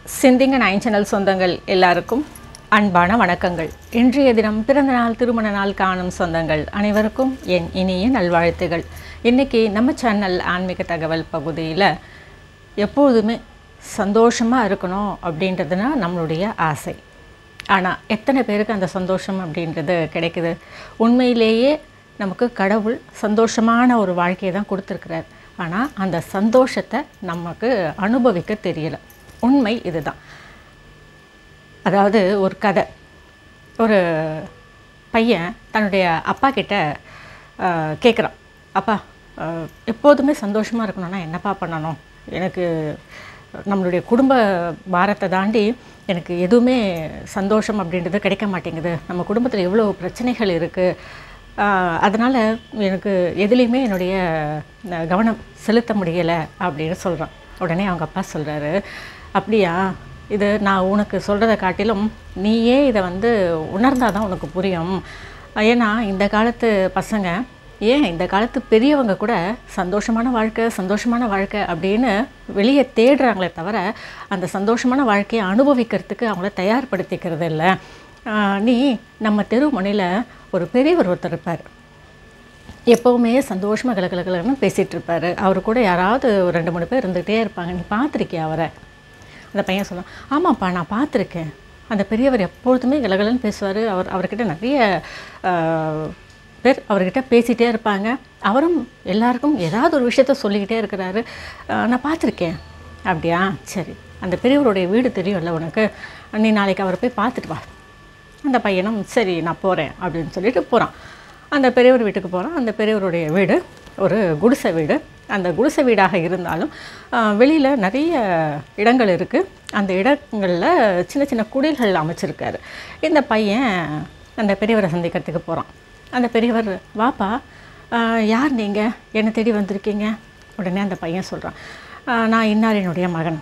சிந்திங்க nine channel சொந்தங்கள் எல்லாருக்கும் அன்பான வணக்கங்கள் இன்றைய தினம் பிறந்த நாள் திருமண நாள் காணும் சொந்தங்கள் அனைவருக்கும் என் இனிய நல்வாழ்த்துகள் இன்றைக்கி நம்ம சேனல் ஆன்மீக தகவல் பகுதியில் எப்பொழுதுமே சந்தோஷமாக இருக்கணும் அப்படின்றதுனா நம்மளுடைய ஆசை ஆனால் எத்தனை பேருக்கு அந்த சந்தோஷம் அப்படின்றது கிடைக்குது உண்மையிலேயே நமக்கு கடவுள் சந்தோஷமான ஒரு வாழ்க்கையை தான் கொடுத்துருக்கிறார் ஆனால் அந்த சந்தோஷத்தை நமக்கு அனுபவிக்க தெரியல உண்மை இதுதான் அதாவது ஒரு கதை ஒரு பையன் தன்னுடைய அப்பா கிட்ட கேட்குறான் அப்பா ஆஹ், எப்போதுமே சந்தோஷமாக இருக்கணும்னா என்னப்பா பண்ணணும் எனக்கு நம்மளுடைய குடும்ப பாரத்தை தாண்டி எனக்கு எதுவுமே சந்தோஷம் அப்படின்றது கிடைக்க மாட்டேங்குது நம்ம குடும்பத்தில் எவ்வளோ பிரச்சனைகள் இருக்குது அதனால் எனக்கு எதுலேயுமே என்னுடைய அஹ், கவனம் செலுத்த முடியலை அப்படின்னு சொல்கிறான் உடனே அவங்க அப்பா சொல்கிறாரு அப்படியா இது நான் உனக்கு சொல்கிறத காட்டிலும் நீயே இதை வந்து உணர்ந்தால் தான் உனக்கு புரியும் ஏன்னா இந்த காலத்து பசங்க ஏன் இந்த காலத்து பெரியவங்க கூட சந்தோஷமான வாழ்க்கை சந்தோஷமான வாழ்க்கை அப்படின்னு வெளியே தேடுறாங்களே தவிர அந்த சந்தோஷமான வாழ்க்கையை அனுபவிக்கிறதுக்கு அவங்கள தயார்படுத்திக்கிறது இல்லை ஆஹ் நீ நம்ம தெரு முனையில் ஒரு பெரியவர் ஒருத்தர் இருப்பார் எப்போவுமே சந்தோஷமாக கலகலகலன்னு பேசிகிட்டு இருப்பார் அவர் கூட யாராவது ஒரு ரெண்டு மூணு பேர் இருந்துகிட்டே இருப்பாங்க நீ பார்த்துருக்கியா அவரை அந்த பையன் சொன்னான் ஆமாப்பா நான் பார்த்துருக்கேன் அந்த பெரியவர் எப்பொழுதுமே கலகலன்னு பேசுவார் அவர் அவர்கிட்ட நிறைய ஆஹ், பேர் அவர்கிட்ட பேசிகிட்டே இருப்பாங்க அவரும் எல்லாருக்கும் ஏதாவது ஒரு விஷயத்த சொல்லிக்கிட்டே இருக்கிறாரு ஆஹ், நான் பார்த்துருக்கேன் அப்படியா சரி அந்த பெரியவருடைய வீடு தெரியும்ல உனக்கு நீ நாளைக்கு அவரை போய் பார்த்துட்டு வா அந்த பையனும் சரி நான் போகிறேன் அப்படின்னு சொல்லிட்டு போகிறான் அந்த பெரியவர் வீட்டுக்கு போகிறான் அந்த பெரியவருடைய வீடு ஒரு குடிசை வீடு அந்த குடிசை வீடாக இருந்தாலும் வெளியில் நிறைய இடங்கள் இருக்குது அந்த இடங்களில் சின்ன சின்ன குடில்கள் அமைச்சிருக்காரு இந்த பையன் அந்த பெரியவரை சந்திக்கிறதுக்கு போகிறான் அந்த பெரியவர் வாப்பா ஆஹ், யார் நீங்கள் என்னை தேடி வந்திருக்கீங்க உடனே அந்த பையன் சொல்கிறான் நான் இன்னாரினுடைய மகன்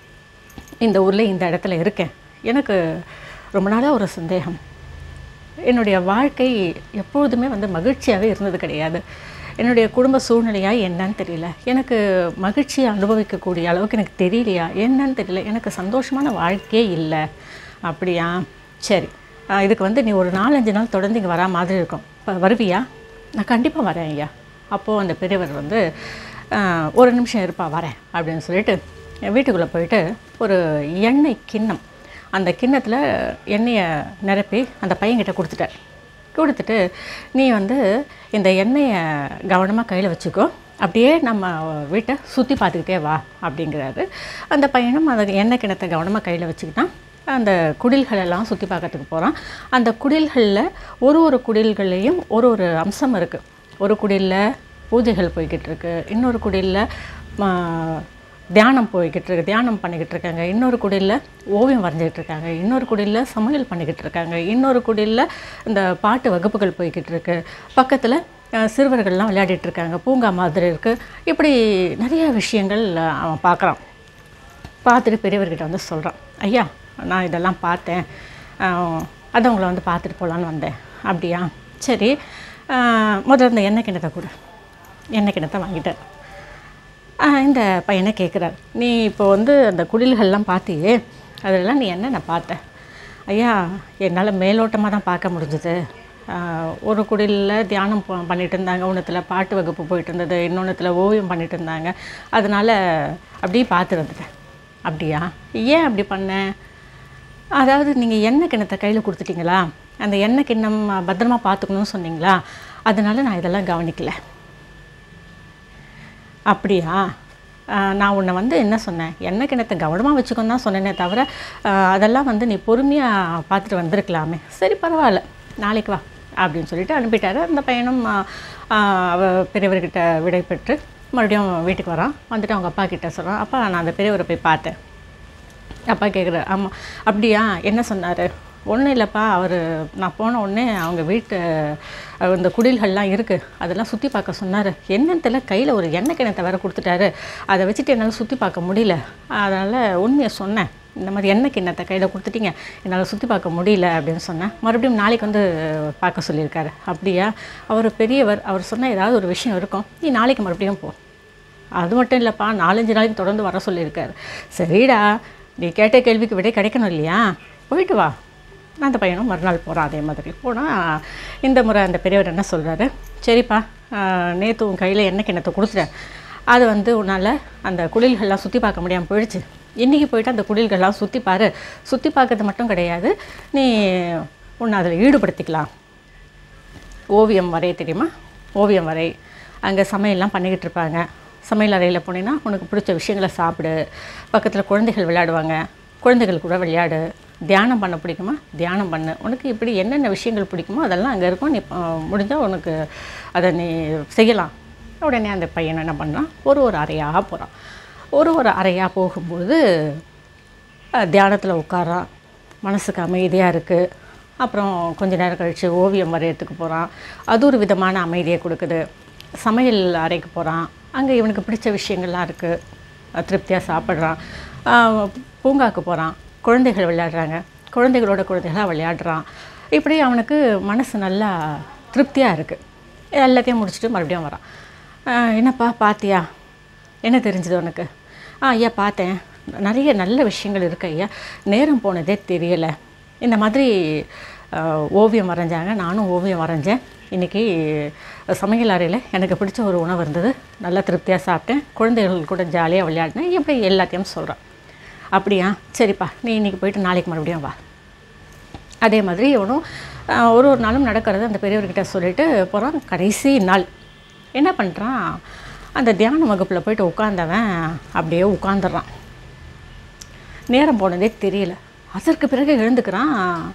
இந்த ஊரில் இந்த இடத்துல இருக்கேன் எனக்கு ரொம்ப நாளாக ஒரு சந்தேகம் என்னுடைய வாழ்க்கை எப்பொழுதுமே வந்து மகிழ்ச்சியாகவே இருந்தது கிடையாது என்னுடைய குடும்ப சூழ்நிலையாக என்னன்னு தெரியல எனக்கு மகிழ்ச்சியை அனுபவிக்கக்கூடிய அளவுக்கு எனக்கு தெரியலையா என்னன்னு தெரியல எனக்கு சந்தோஷமான வாழ்க்கையே இல்லை அப்படியா சரி ஆஹ் இதுக்கு வந்து நீ ஒரு நாலஞ்சு நாள் தொடர்ந்து இங்கே வரா மாதிரி இருக்கும் இப்போ வருவியா நான் கண்டிப்பாக வரேன் ஐயா அப்போது அந்த பெரியவர் வந்து ஆஹ் ஒரு நிமிஷம் இருப்பா வரேன் அப்படின்னு சொல்லிட்டு வீட்டுக்குள்ளே போயிட்டு ஒரு எண்ணெய் கிண்ணம் அந்த கிண்ணத்தில் எண்ணெயை நிரப்பி அந்த பையன்கிட்ட கொடுத்துட்டார் கொடுத்துட்டு நீ வந்து இந்த எண்ணெயை கவனமாக கையில் வச்சுக்கோ அப்படியே நம்ம வீட்டை சுற்றி பார்த்துக்கிட்டே வா அப்படிங்கிறாரு அந்த பையனும் அந்த எண்ணெய் கிணத்தை கவனமாக கையில் வச்சுக்கிட்டான் அந்த குடில்கள் எல்லாம் சுற்றி பார்க்கறதுக்கு போகிறான் அந்த குடில்களில் ஒரு ஒரு குடில்கள்லேயும் ஒரு ஒரு அம்சம் இருக்குது ஒரு குடிலில் பூஜைகள் போய்கிட்டு இருக்கு இன்னொரு குடிலில் தியானம் போய்கிட்டு இருக்கு தியானம் பண்ணிக்கிட்டு இருக்காங்க இன்னொரு குடிலில் ஓவியம் வரைஞ்சிக்கிட்டு இருக்காங்க இன்னொரு குடிலில் சமையல் பண்ணிக்கிட்டு இருக்காங்க இன்னொரு குடிலில் இந்த பாட்டு வகுப்புகள் போய்கிட்டு இருக்கு பக்கத்தில் அஹ், சிறுவர்கள்லாம் விளையாடிட்டு இருக்காங்க பூங்கா மாதிரி இருக்குது இப்படி நிறைய விஷயங்கள் அஹ், அவன் பார்க்குறான் பார்த்துட்டு பெரியவர்கிட்ட வந்து சொல்கிறான் ஐயா நான் இதெல்லாம் பார்த்தேன் ஆஹ், அதான் உங்களை வந்து பார்த்துட்டு போகலான்னு வந்தேன் அப்படியா சரி ஆஹ், முதல்ல இந்த எண்ணெய் கிணத்தை கொடு எண்ணெய் கிணத்தை வாங்கிட்டார் ஆஹ், இந்த பையனை கேட்குறார் நீ இப்போ வந்து அந்த குடில்கள்லாம் பார்த்தியே அதெல்லாம் நீ என்னென்ன பார்த்த ஐயா என்னால் மேலோட்டமாக தான் பார்க்க முடிஞ்சுது ஆஹ், ஒரு குடிலில் தியானம் ப- பண்ணிட்டு இருந்தாங்க ஒன்றுத்தில் பாட்டு வகுப்பு போயிட்டு இருந்தது இன்னொன்றுத்தில் ஓவியம் பண்ணிட்டு இருந்தாங்க அதனால் அப்படியே பார்த்து வந்துட்டேன் அப்படியா ஏன் அப்படி பண்ண அதாவது நீங்கள் எண்ணெய் கிண்ணத்தை கையில் கொடுத்துட்டீங்களா அந்த எண்ணெய் கிண்ணம் பத்திரமா பார்த்துக்கணும்னு சொன்னீங்களா அதனால நான் இதெல்லாம் கவனிக்கல அப்படியா ஆஹ் நான் உன்னை வந்து என்ன சொன்னேன் எண்ணெய் கிணத்தை கவனமாக வச்சுக்கோன்னு தான் சொன்னேனே தவிர ஆஹ் அதெல்லாம் வந்து நீ பொறுமையாக பார்த்துட்டு வந்திருக்கலாமே சரி பரவாயில்ல நாளைக்கு வா அப்படின்னு சொல்லிட்டு அனுப்பிட்டாரு அந்த பையனும் ஆஹ் ஆஹ் அவ பெரியவர்கிட்ட விடை பெற்று மறுபடியும் வீட்டுக்கு வரான் வந்துட்டு அவங்க அப்பா கிட்ட சொல்கிறான் அப்பா நான் அந்த பெரியவரை போய் பார்த்தேன் அப்பா கேட்குறாரு ஆமாம் அப்படியா என்ன சொன்னார் ஒன்றும் இல்லைப்பா அவர் நான் போன உடனே அவங்க வீட்டு அஹ், இந்த குடில்கள்லாம் இருக்குது அதெல்லாம் சுற்றி பார்க்க சொன்னார் என்னன்னு தெரியல கையில் ஒரு எண்ணெய் கிணத்தை வேற கொடுத்துட்டாரு அதை வச்சுட்டு என்னால் சுற்றி பார்க்க முடியல அதனால் உண்மையை சொன்னேன் இந்த மாதிரி எண்ணெய் கிண்ணத்தை கையில் கொடுத்துட்டீங்க என்னால் சுற்றி பார்க்க முடியல அப்படின்னு சொன்னேன் மறுபடியும் நாளைக்கு வந்து பார்க்க சொல்லியிருக்காரு அப்படியா அவர் பெரியவர் அவர் சொன்ன ஏதாவது ஒரு விஷயம் இருக்கும் நீ நாளைக்கு மறுபடியும் போ அது மட்டும் இல்லைப்பா நாலஞ்சு நாளைக்கு தொடர்ந்து வர சொல்லியிருக்காரு சரிடா நீ கேட்ட கேள்விக்கு விடை கிடைக்கணும் இல்லையா போயிட்டு வா அந்த பையனும் மறுநாள் போகிறான் அதே மாதிரி போனால் இந்த முறை அந்த பெரியவர் என்ன சொல்கிறாரு சரிப்பா நேற்று உன் கையில் எண்ணெய் கிண்ணத்தை கொடுத்துட்டேன் அது வந்து உன்னால் அந்த குளில்கள்லாம் சுற்றி பார்க்க முடியாமல் போயிடுச்சு இன்றைக்கி போயிட்டு அந்த குளில்கள்லாம் சுற்றி பாரு சுற்றி பார்க்கறது மட்டும் கிடையாது நீ உன்னை அதில் ஈடுபடுத்திக்கலாம் ஓவியம் வரைய தெரியுமா ஓவியம் வரை அங்கே சமையல்லாம் பண்ணிக்கிட்டு இருப்பாங்க சமையல் அறையில் போனீங்கன்னா உனக்கு பிடிச்ச விஷயங்களை சாப்பிடு பக்கத்தில் குழந்தைகள் விளையாடுவாங்க குழந்தைகள் கூட விளையாடு தியானம் பண்ண பிடிக்குமா தியானம் பண்ணு உனக்கு இப்படி என்னென்ன விஷயங்கள் பிடிக்குமோ அதெல்லாம் அங்கே இருக்கும் நீ முடிஞ்சால் உனக்கு அதை நீ செய்யலாம் உடனே அந்த பையன் என்ன பண்ணுறான் ஒரு ஒரு அறையாக போகிறான் ஒரு ஒரு அறையாக போகும்போது தியானத்தில் உட்காரான் மனசுக்கு அமைதியாக இருக்குது அப்புறம் கொஞ்ச நேரம் கழித்து ஓவியம் வரையறதுக்கு போகிறான் அது ஒரு விதமான அமைதியை கொடுக்குது சமையல் அறைக்கு போகிறான் அங்கே இவனுக்கு பிடிச்ச விஷயங்கள்லாம் இருக்குது திருப்தியாக சாப்பிட்றான் பூங்காக்கு போகிறான் குழந்தைகள் விளையாடுறாங்க குழந்தைகளோட குழந்தைகளாக விளையாடுறான் இப்படி அவனுக்கு மனசு நல்லா திருப்தியாக இருக்குது எல்லாத்தையும் முடிச்சுட்டு மறுபடியும் வரான் ஆஹ் என்னப்பா பார்த்தியா என்ன தெரிஞ்சுது உனக்கு ஆ ஐயா பார்த்தேன் நிறைய நல்ல விஷயங்கள் இருக்கு ஐயா நேரம் போனதே தெரியலை இந்த மாதிரி ஆஹ், ஓவியம் வரைஞ்சாங்க நானும் ஓவியம் வரைஞ்சேன் இன்றைக்கி சமையல் அறையில் எனக்கு பிடிச்ச ஒரு உணவு இருந்தது நல்லா திருப்தியாக சாப்பிட்டேன் குழந்தைகள் கூட ஜாலியாக விளையாடினேன் இப்படி எல்லாத்தையும் சொல்கிறான் அப்படியா சரிப்பா நீ இன்றைக்கி போயிட்டு நாளைக்கு மறுபடியும் வா அதே மாதிரி இவனும் ஆஹ், ஒரு ஒரு நாளும் நடக்கிறது அந்த பெரியவர்கிட்ட சொல்லிட்டு போகிறான் கடைசி நாள் என்ன பண்ணுறான் அந்த தியான வகுப்பில் போயிட்டு உட்காந்தவன் அப்படியே உட்காந்துடுறான் நேரம் போனதே தெரியல அதற்கு பிறகு எழுந்துக்கிறான்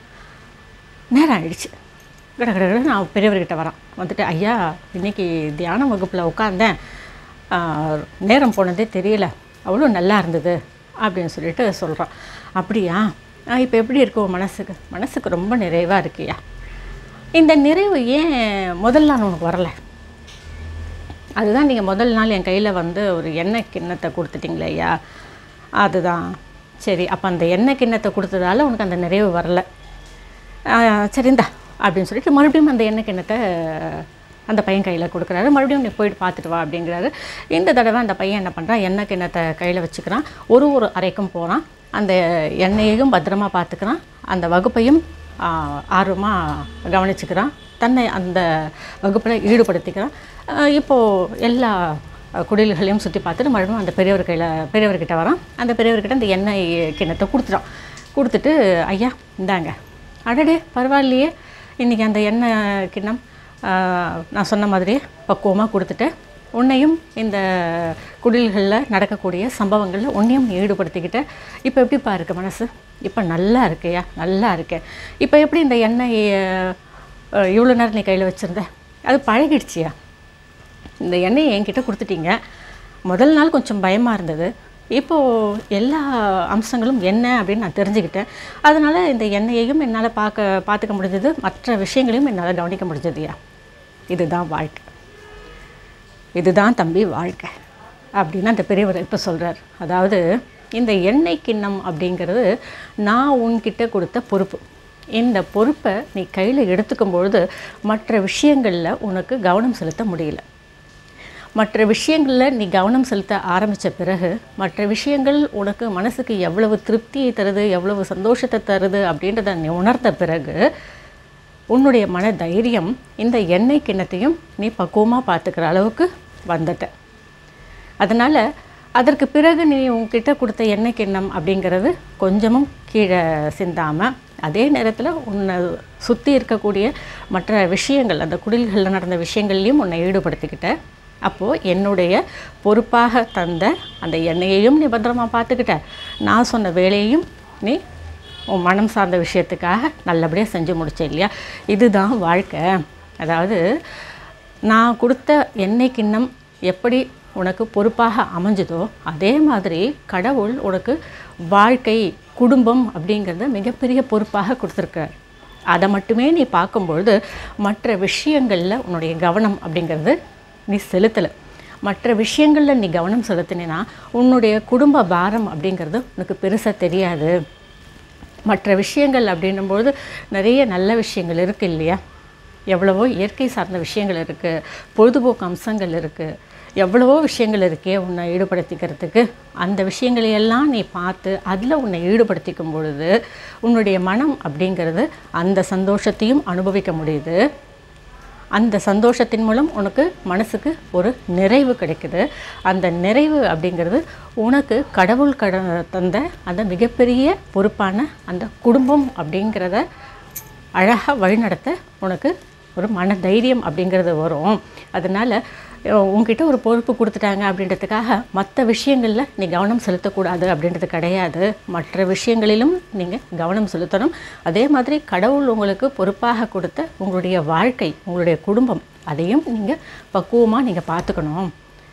நேரம் ஆயிடுச்சு கட கட கடன்னு நான் பெரியவர்கிட்ட வரான் வந்துட்டு ஐயா இன்னைக்கு தியான வகுப்பில் உட்காந்தேன் ஆஹ், நேரம் போனதே தெரியல அவ்வளோ நல்லா இருந்தது அப்படின்னு சொல்லிட்டு சொல்கிறான் அப்படியா இப்போ எப்படி இருக்கு உன் மனசுக்கு மனசுக்கு ரொம்ப நிறைவாக இருக்கியா இந்த நிறைவு ஏன் முதல் நாள் உனக்கு வரலை அதுதான் நீங்கள் முதல் நாள் என் கையில் வந்து ஒரு எண்ணெய் கிண்ணத்தை கொடுத்துட்டீங்களே ஐயா அதுதான் சரி அப்போ அந்த எண்ணெய் கிண்ணத்தை கொடுத்ததால உனக்கு அந்த நிறைவு வரல ஆஹ், சரி இந்தா அப்படின்னு சொல்லிட்டு மறுபடியும் அந்த எண்ணெய் கிண்ணத்தை அந்த பையன் கையில் கொடுக்குறாரு மறுபடியும் நீ போயிட்டு பார்த்துட்டு வா அப்படிங்கிறாரு இந்த தடவை அந்த பையன் என்ன பண்ணுறான் எண்ணெய் கிண்ணத்தை கையில் வச்சுக்கிறான் ஒரு ஒரு அறைக்கும் போகிறான் அந்த எண்ணெயையும் பத்திரமா பார்த்துக்கிறான் அந்த வகுப்பையும் ஆர்வமாக கவனிச்சுக்கிறான் தன்னை அந்த வகுப்பில் ஈடுபடுத்திக்கிறான் ஆஹ் இப்போது எல்லா அஹ், குடில்களையும் சுற்றி பார்த்துட்டு மறுபடியும் அந்த பெரியவர் கையில் பெரியவர்கிட்ட வரான் அந்த பெரியவர்கிட்ட அந்த எண்ணெய் கிண்ணத்தை கொடுத்துட்டான் கொடுத்துட்டு ஐயா இந்தாங்க அடடே பரவாயில்லையே இன்றைக்கி அந்த எண்ணெய் கிண்ணம் ஆஹ், நான் சொன்ன மாதிரியே பக்குவமாக கொடுத்துட்டு உன்னையும் இந்த குடில்களில் நடக்கக்கூடிய சம்பவங்களில் உன்னையும் ஈடுபடுத்திக்கிட்ட இப்போ எப்படிப்பா இருக்கு மனசு இப்போ நல்லா இருக்கையா நல்லா இருக்கேன் இப்போ எப்படி இந்த எண்ணெய் அஹ், இவ்வளோ நேரம் நீ கையில் வச்சுருந்த அது பழகிடுச்சியா இந்த எண்ணெயை என்கிட்ட கொடுத்துட்டீங்க முதல் நாள் கொஞ்சம் பயமாக இருந்தது இப்போது எல்லா அம்சங்களும் என்ன அப்படின்னு நான் தெரிஞ்சுக்கிட்டேன் அதனால் இந்த எண்ணெயையும் என்னால் பார்க்க பார்த்துக்க முடிஞ்சது மற்ற விஷயங்களையும் என்னால் கவனிக்க முடிஞ்சதுயா இதுதான் வாழ்க்கை இதுதான் தம்பி வாழ்க்கை அப்படின்னு அந்த பெரியவர் இப்போ சொல்கிறார் அதாவது இந்த எண்ணெய் கிண்ணம் அப்படிங்கிறது நான் உன்கிட்ட கொடுத்த பொறுப்பு இந்த பொறுப்பை நீ கையில் எடுத்துக்கும் பொழுது மற்ற விஷயங்களில் உனக்கு கவனம் செலுத்த முடியல மற்ற விஷயங்களில் நீ கவனம் செலுத்த ஆரம்பித்த பிறகு மற்ற விஷயங்கள் உனக்கு மனசுக்கு எவ்வளவு திருப்தியை தருது எவ்வளவு சந்தோஷத்தை தருது அப்படின்றத நீ உணர்ந்த பிறகு உன்னுடைய மன தைரியம் இந்த எண்ணெய் கிண்ணத்தையும் நீ பக்குவமாக பார்த்துக்கிற அளவுக்கு வந்துட்ட அதனால் அதற்கு பிறகு நீ உன்கிட்ட கொடுத்த எண்ணெய் கிண்ணம் அப்படிங்கிறது கொஞ்சமும் கீழே சிந்தாமல் அதே நேரத்தில் உன்னை சுற்றி இருக்கக்கூடிய மற்ற விஷயங்கள் அந்த குடில்களில் நடந்த விஷயங்கள்லையும் உன்னை ஈடுபடுத்திக்கிட்ட அப்போது என்னுடைய பொறுப்பாக தந்த அந்த எண்ணெயையும் நீ பத்திரமா பார்த்துக்கிட்ட நான் சொன்ன வேலையையும் நீ உன் மனம் சார்ந்த விஷயத்துக்காக நல்லபடியாக செஞ்சு முடிச்ச இல்லையா இதுதான் வாழ்க்கை அதாவது நான் கொடுத்த எண்ணெய் கிண்ணம் எப்படி உனக்கு பொறுப்பாக அமைஞ்சுதோ அதே மாதிரி கடவுள் உனக்கு வாழ்க்கை குடும்பம் அப்படிங்கிறத மிகப்பெரிய பொறுப்பாக கொடுத்துருக்கார் அதை மட்டுமே நீ பார்க்கும்பொழுது மற்ற விஷயங்களில் உன்னுடைய கவனம் அப்படிங்கிறது நீ செலுத்தலை மற்ற விஷயங்களில் நீ கவனம் செலுத்தினா உன்னுடைய குடும்ப பாரம் அப்படிங்கிறது உனக்கு பெருசாக தெரியாது மற்ற விஷயங்கள் அப்படின்னும்போது நிறைய நல்ல விஷயங்கள் இருக்குது இல்லையா எவ்வளவோ இயற்கை சார்ந்த விஷயங்கள் இருக்குது பொழுதுபோக்கு அம்சங்கள் இருக்குது எவ்வளவோ விஷயங்கள் இருக்கே உன்னை ஈடுபடுத்திக்கிறதுக்கு அந்த விஷயங்களையெல்லாம் நீ பார்த்து அதில் உன்னை ஈடுபடுத்திக்கும் பொழுது உன்னுடைய மனம் அப்படிங்கிறது அந்த சந்தோஷத்தையும் அனுபவிக்க முடியுது அந்த சந்தோஷத்தின் மூலம் உனக்கு மனசுக்கு ஒரு நிறைவு கிடைக்குது அந்த நிறைவு அப்படிங்கிறது உனக்கு கடவுள் கட தந்த அந்த மிகப்பெரிய பொறுப்பான அந்த குடும்பம் அப்படிங்கிறத அழகாக வழிநடத்த உனக்கு ஒரு மன தைரியம் அப்படிங்கிறது வரும் அதனால் உங்ககிட்ட ஒரு பொறுப்பு கொடுத்துட்டாங்க அப்படின்றதுக்காக மற்ற விஷயங்களில் நீ கவனம் செலுத்தக்கூடாது அப்படின்றது கிடையாது மற்ற விஷயங்களிலும் நீங்கள் கவனம் செலுத்தணும் அதே மாதிரி கடவுள் உங்களுக்கு பொறுப்பாக கொடுத்த உங்களுடைய வாழ்க்கை உங்களுடைய குடும்பம் அதையும் நீங்கள் பக்குவமாக நீங்கள் பார்த்துக்கணும்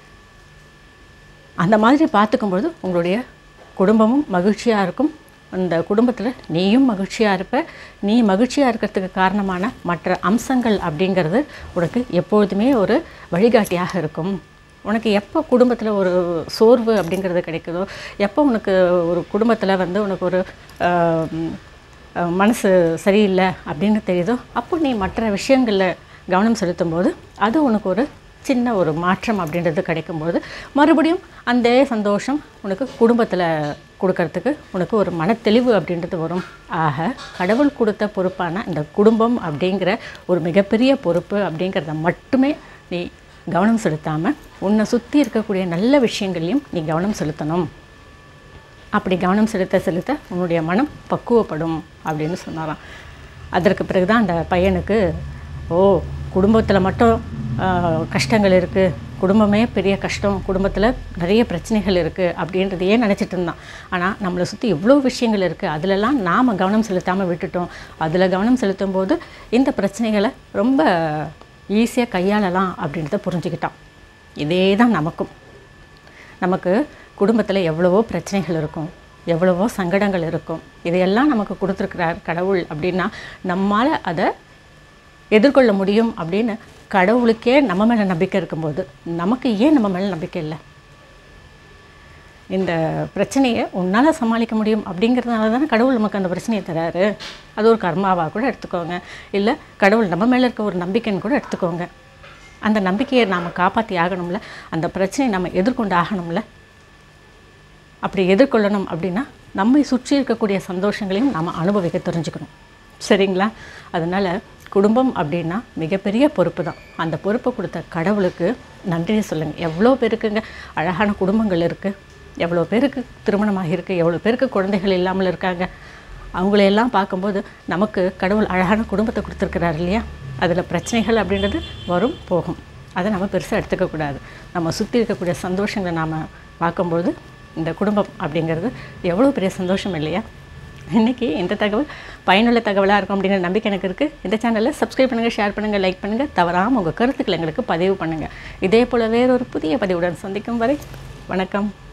அந்த மாதிரி பார்த்துக்கும்பொழுது உங்களுடைய குடும்பமும் மகிழ்ச்சியாக இருக்கும் அந்த குடும்பத்தில் நீயும் மகிழ்ச்சியாக இருப்ப நீ மகிழ்ச்சியாக இருக்கிறதுக்கு காரணமான மற்ற அம்சங்கள் அப்படிங்கிறது உனக்கு எப்பொழுதுமே ஒரு வழிகாட்டியாக இருக்கும் உனக்கு எப்போ குடும்பத்தில் ஒரு சோர்வு அப்படிங்கிறது கிடைக்குதோ எப்போ உனக்கு ஒரு குடும்பத்தில் வந்து உனக்கு ஒரு ஆஹ், அஹ், மனசு சரியில்லை அப்படின்னு தெரியுதோ அப்போ நீ மற்ற விஷயங்களில் கவனம் செலுத்தும்போது அது உனக்கு ஒரு சின்ன ஒரு மாற்றம் அப்படின்றது கிடைக்கும்போது மறுபடியும் அந்த சந்தோஷம் உனக்கு குடும்பத்தில் கொடுக்கறதுக்கு உனக்கு ஒரு மனத்தெளிவு அப்படின்றது வரும் ஆக கடவுள் கொடுத்த பொறுப்பான இந்த குடும்பம் அப்படிங்கிற ஒரு மிகப்பெரிய பொறுப்பு அப்படிங்கிறத மட்டுமே நீ கவனம் செலுத்தாமல் உன்னை சுற்றி இருக்கக்கூடிய நல்ல விஷயங்களையும் நீ கவனம் செலுத்தணும் அப்படி கவனம் செலுத்த செலுத்த உன்னுடைய மனம் பக்குவப்படும் அப்படின்னு சொன்னாராம் அதற்கு பிறகு தான் அந்த பையனுக்கு ஓ குடும்பத்தில் மட்டும் ஆஹ், கஷ்டங்கள் இருக்குது குடும்பமே பெரிய கஷ்டம் குடும்பத்தில் நிறைய பிரச்சனைகள் இருக்குது அப்படின்றதையே நினச்சிட்டு இருந்தான் ஆனால் நம்மளை சுற்றி எவ்வளோ விஷயங்கள் இருக்குது அதிலெல்லாம் நாம் கவனம் செலுத்தாமல் விட்டுட்டோம் அதில் கவனம் செலுத்தும் போது இந்த பிரச்சனைகளை ரொம்ப ஈஸியாக கையாளலாம் அப்படின்றத புரிஞ்சுக்கிட்டான் இதே தான் நமக்கும் நமக்கு குடும்பத்தில் எவ்வளவோ பிரச்சனைகள் இருக்கும் எவ்வளவோ சங்கடங்கள் இருக்கும் இதையெல்லாம் நமக்கு கொடுத்துருக்கிறார் கடவுள் அப்படின்னா நம்மால் அதை எதிர்கொள்ள முடியும் அப்படின்னு கடவுளுக்கே நம்ம மேலே நம்பிக்கை இருக்கும்போது நமக்கு ஏன் நம்ம மேலே நம்பிக்கை இல்லை இந்த பிரச்சனையை உன்னால் சமாளிக்க முடியும் அப்படிங்கிறதுனால தானே கடவுள் நமக்கு அந்த பிரச்சனையை தராரு அது ஒரு கர்மாவாக கூட எடுத்துக்கோங்க இல்லை கடவுள் நம்ம மேலே இருக்க ஒரு நம்பிக்கைன்னு கூட எடுத்துக்கோங்க அந்த நம்பிக்கையை நாம் காப்பாற்றி ஆகணும்ல அந்த பிரச்சனையை நம்ம எதிர்கொண்டு ஆகணும்ல அப்படி எதிர்கொள்ளணும் அப்படின்னா நம்மை சுற்றி இருக்கக்கூடிய சந்தோஷங்களையும் நாம் அனுபவிக்க தெரிஞ்சுக்கணும் சரிங்களா அதனால் குடும்பம் அப்படின்னா மிகப்பெரிய பொறுப்பு தான் அந்த பொறுப்பை கொடுத்த கடவுளுக்கு நன்றி சொல்லுங்கள் எவ்வளோ பேருக்குங்க அழகான குடும்பங்கள் இருக்குது எவ்வளோ பேருக்கு திருமணமாக இருக்குது எவ்வளோ பேருக்கு குழந்தைகள் இல்லாமல் இருக்காங்க அவங்களையெல்லாம் பார்க்கும்போது நமக்கு கடவுள் அழகான குடும்பத்தை கொடுத்துருக்கிறார் இல்லையா அதில் பிரச்சனைகள் அப்படின்றது வரும் போகும் அதை நம்ம பெருசாக எடுத்துக்கக்கூடாது நம்ம சுற்றி இருக்கக்கூடிய சந்தோஷங்களை நாம் பார்க்கும்போது இந்த குடும்பம் அப்படிங்கிறது எவ்வளோ பெரிய சந்தோஷம் இல்லையா இன்றைக்கி இந்த தகவல் பயனுள்ள தகவலாக இருக்கும் அப்படிங்கிற நம்பிக்கை எனக்கு இருக்குது இந்த சேனலை சப்ஸ்கிரைப் பண்ணுங்கள் ஷேர் பண்ணுங்கள் லைக் பண்ணுங்கள் தவறாமல் உங்கள் கருத்துக்களை எங்களுக்கு பதிவு பண்ணுங்கள் இதே போல் வேறொரு புதிய பதிவுடன் சந்திக்கும் வரை வணக்கம்